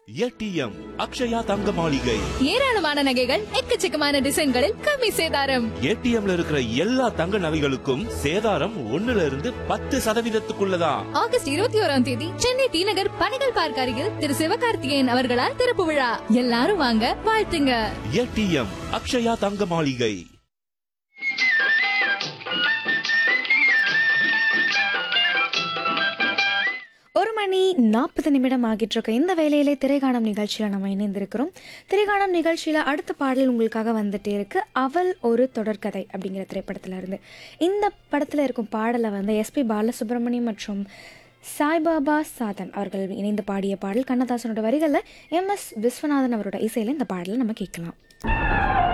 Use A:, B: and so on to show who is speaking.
A: ATM Akshaya தங்க மாளிகை
B: ஏராளமான நகைகள் எக்கச்சக்கமான டிசைன்களில் கம்மி சேதாரம்
A: ஏடிஎம்ல இருக்கிற எல்லா தங்க நகைகளுக்கும் சேதாரம் ஒண்ணுல இருந்து பத்து சதவீதத்துக்குள்ளதான்
B: ஆகஸ்ட் இருபத்தி ஓராம் தேதி சென்னை டி நகர் பனைகள் பார்க் அருகில் திரு சிவகார்த்திகேயன் அவர்களால் திறப்பு விழா எல்லாரும் வாங்க வாழ்த்துங்க
A: ஏடிஎம் அக்ஷயா தங்க மாளிகை
C: ஒரு மணி நாற்பது நிமிடம் ஆகிட்டு இருக்க இந்த வேலையிலே திரைக்காணம் நிகழ்ச்சியில் நம்ம இணைந்திருக்கிறோம் திரைக்காணம் நிகழ்ச்சியில் அடுத்த பாடல் உங்களுக்காக வந்துட்டே இருக்கு அவள் ஒரு தொடர்கதை அப்படிங்கிற திரைப்படத்தில் இருந்து இந்த படத்தில் இருக்கும் பாடலை வந்து எஸ்பி பாலசுப்ரமணியம் மற்றும் சாய்பாபா சாதன் அவர்கள் இணைந்து பாடிய பாடல் கண்ணதாசனோட வரிகளில் எம் எஸ் விஸ்வநாதன் அவரோட இசையில் இந்த பாடலை நம்ம கேட்கலாம்